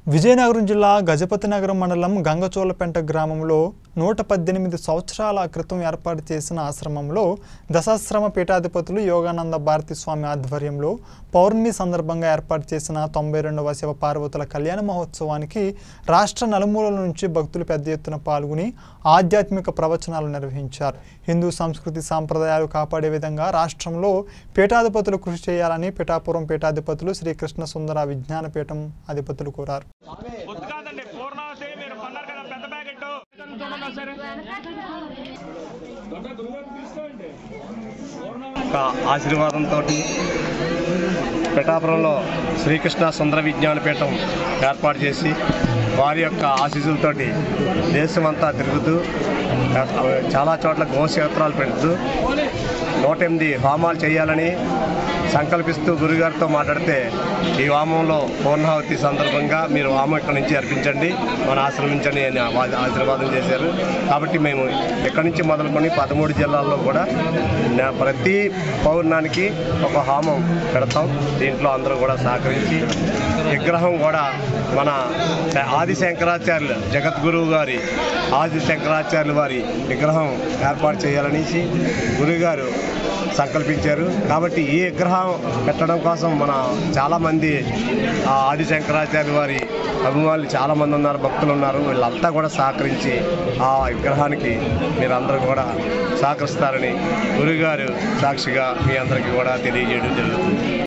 విజయనగరం జిల్లా గజపతి నగరం మండలం గంగచోలపెంట గ్రామంలో నూట పద్దెనిమిది సంవత్సరాల క్రితం ఏర్పాటు చేసిన ఆశ్రమంలో దశాశ్రమ పీఠాధిపతులు యోగానంద భారతి స్వామి ఆధ్వర్యంలో పౌర్ణమి సందర్భంగా ఏర్పాటు చేసిన తొంభై రెండవ శివ పార్వతుల కళ్యాణ మహోత్సవానికి రాష్ట్ర నలుమూలల నుంచి భక్తులు పెద్ద ఎత్తున పాల్గొని ఆధ్యాత్మిక ప్రవచనాలు నిర్వహించారు హిందూ సంస్కృతి సాంప్రదాయాలు కాపాడే విధంగా రాష్ట్రంలో పీఠాధిపతులు కృషి చేయాలని పిఠాపురం పీఠాధిపతులు శ్రీకృష్ణ సుందర విజ్ఞాన పీఠం అధిపతులు కోరారు వద్దు కాదండి పూర్ణావతి మీరు కొన్నారు కదా పెద్ద ప్యాకెట్ చూడండి ఒకసారి యొక్క ఆశీర్వాదంతో పిఠాపురంలో శ్రీకృష్ణ సుందర విజ్ఞాన పీఠం ఏర్పాటు చేసి వారి యొక్క ఆశీస్సులతోటి దేశమంతా తిరుగుతూ చాలా చోట్ల గోక్షేత్రాలు పెడుతూ నూట ఎనిమిది హోమాలు చేయాలని సంకల్పిస్తూ గురుగారితో మాట్లాడితే ఈ వామంలో పూర్ణావతి సందర్భంగా మీరు వామం ఇక్కడ నుంచి అర్పించండి మనం ఆశ్రమించండి అని ఆ- ఆశీర్వాదం చేశారు కాబట్టి మేము ఇక్కడి నుంచి మొదలుకొని పదమూడు జిల్లాల్లో కూడా నా- ప్రతి పౌర్ణానికి ఒక హోమం పెడతాం దీంట్లో అందరూ కూడా సహకరించి విగ్రహం కూడా మన ఆది శంకరాచార్యులు జగద్గురువు గారి ఆది శంకరాచార్యులు వారి విగ్రహం ఏర్పాటు చేయాలనేసి గురుగారు సంకల్పించారు కాబట్టి ఈ విగ్రహం పెట్టడం కోసం మన చాలామంది ఆ ఆది శంకరాచార్య వారి అభిమానులు చాలామంది ఉన్నారు భక్తులు ఉన్నారు వీళ్ళంతా కూడా సహకరించి ఆ విగ్రహానికి మీరందరూ కూడా సహకరిస్తారని గురుగారు సాక్షిగా మీ అందరికీ కూడా తెలియజేయడం జరుగుతుంది